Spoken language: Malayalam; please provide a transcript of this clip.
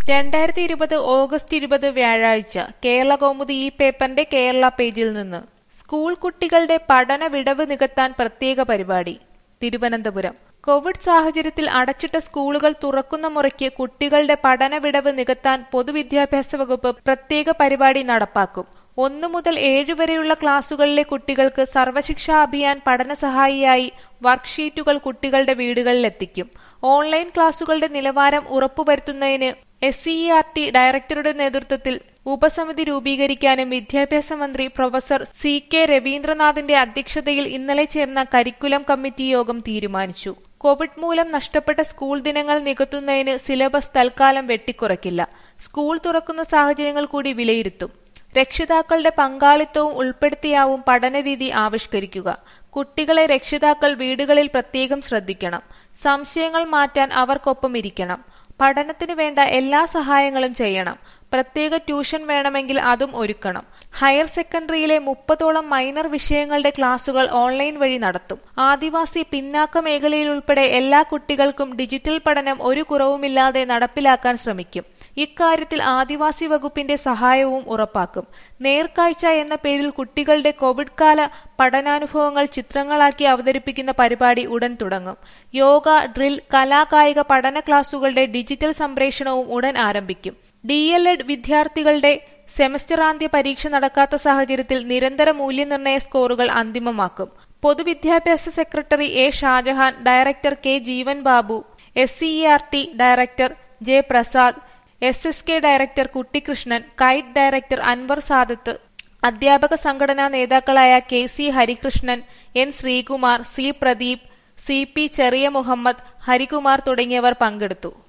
രണ്ടായിരത്തി ഇരുപത് ഓഗസ്റ്റ് ഇരുപത് വ്യാഴാഴ്ച കേരള കൗമുദി ഈ പേപ്പറിന്റെ കേരള പേജിൽ നിന്ന് സ്കൂൾ കുട്ടികളുടെ പഠന വിടവ് നികത്താൻ പ്രത്യേക പരിപാടി തിരുവനന്തപുരം കോവിഡ് സാഹചര്യത്തിൽ അടച്ചിട്ട സ്കൂളുകൾ തുറക്കുന്ന മുറയ്ക്ക് കുട്ടികളുടെ പഠന വിടവ് നികത്താൻ പൊതുവിദ്യാഭ്യാസ വകുപ്പ് പ്രത്യേക പരിപാടി നടപ്പാക്കും ഒന്നു മുതൽ ഏഴ് വരെയുള്ള ക്ലാസുകളിലെ കുട്ടികൾക്ക് സർവശിക്ഷാ അഭിയാൻ പഠനസഹായിയായി വർക്ക്ഷീറ്റുകൾ കുട്ടികളുടെ വീടുകളിലെത്തിക്കും ഓൺലൈൻ ക്ലാസുകളുടെ നിലവാരം ഉറപ്പുവരുത്തുന്നതിന് എസ് സി ആർ ടി ഡയറക്ടറുടെ നേതൃത്വത്തിൽ ഉപസമിതി രൂപീകരിക്കാനും വിദ്യാഭ്യാസ മന്ത്രി പ്രൊഫസർ സി കെ രവീന്ദ്രനാഥിന്റെ അധ്യക്ഷതയിൽ ഇന്നലെ ചേർന്ന കരിക്കുലം കമ്മിറ്റി യോഗം തീരുമാനിച്ചു കോവിഡ് മൂലം നഷ്ടപ്പെട്ട സ്കൂൾ ദിനങ്ങൾ നികത്തുന്നതിന് സിലബസ് തൽക്കാലം വെട്ടിക്കുറയ്ക്കില്ല സ്കൂൾ തുറക്കുന്ന സാഹചര്യങ്ങൾ കൂടി വിലയിരുത്തും രക്ഷിതാക്കളുടെ പങ്കാളിത്തവും ഉൾപ്പെടുത്തിയാവും പഠനരീതി ആവിഷ്കരിക്കുക കുട്ടികളെ രക്ഷിതാക്കൾ വീടുകളിൽ പ്രത്യേകം ശ്രദ്ധിക്കണം സംശയങ്ങൾ മാറ്റാൻ അവർക്കൊപ്പം ഇരിക്കണം പഠനത്തിന് വേണ്ട എല്ലാ സഹായങ്ങളും ചെയ്യണം പ്രത്യേക ട്യൂഷൻ വേണമെങ്കിൽ അതും ഒരുക്കണം ഹയർ സെക്കൻഡറിയിലെ മുപ്പതോളം മൈനർ വിഷയങ്ങളുടെ ക്ലാസുകൾ ഓൺലൈൻ വഴി നടത്തും ആദിവാസി പിന്നാക്ക മേഖലയിൽ ഉൾപ്പെടെ എല്ലാ കുട്ടികൾക്കും ഡിജിറ്റൽ പഠനം ഒരു കുറവുമില്ലാതെ നടപ്പിലാക്കാൻ ശ്രമിക്കും ഇക്കാര്യത്തിൽ ആദിവാസി വകുപ്പിന്റെ സഹായവും ഉറപ്പാക്കും നേർക്കാഴ്ച എന്ന പേരിൽ കുട്ടികളുടെ കോവിഡ് കാല പഠനാനുഭവങ്ങൾ ചിത്രങ്ങളാക്കി അവതരിപ്പിക്കുന്ന പരിപാടി ഉടൻ തുടങ്ങും യോഗ ഡ്രിൽ കലാകായിക പഠന ക്ലാസുകളുടെ ഡിജിറ്റൽ സംപ്രേഷണവും ഉടൻ ആരംഭിക്കും ഡി എൽ എഡ് വിദ്യാർത്ഥികളുടെ സെമസ്റ്ററാന്ത്യ പരീക്ഷ നടക്കാത്ത സാഹചര്യത്തിൽ നിരന്തര മൂല്യനിർണ്ണയ സ്കോറുകൾ അന്തിമമാക്കും പൊതുവിദ്യാഭ്യാസ secretary A Shajahan director K Jeevan Babu S C R T director J Prasad S S K director Kuttikrishnan KITE director Anvar Sadath അധ്യാപക സംഘടനാ നേതാക്കളായ K C Harikrishnan N Sreekumar C Pradeep C P Cheriya Muhammad Harikumar തുടങ്ങിയവർ പങ്കെടുത്തു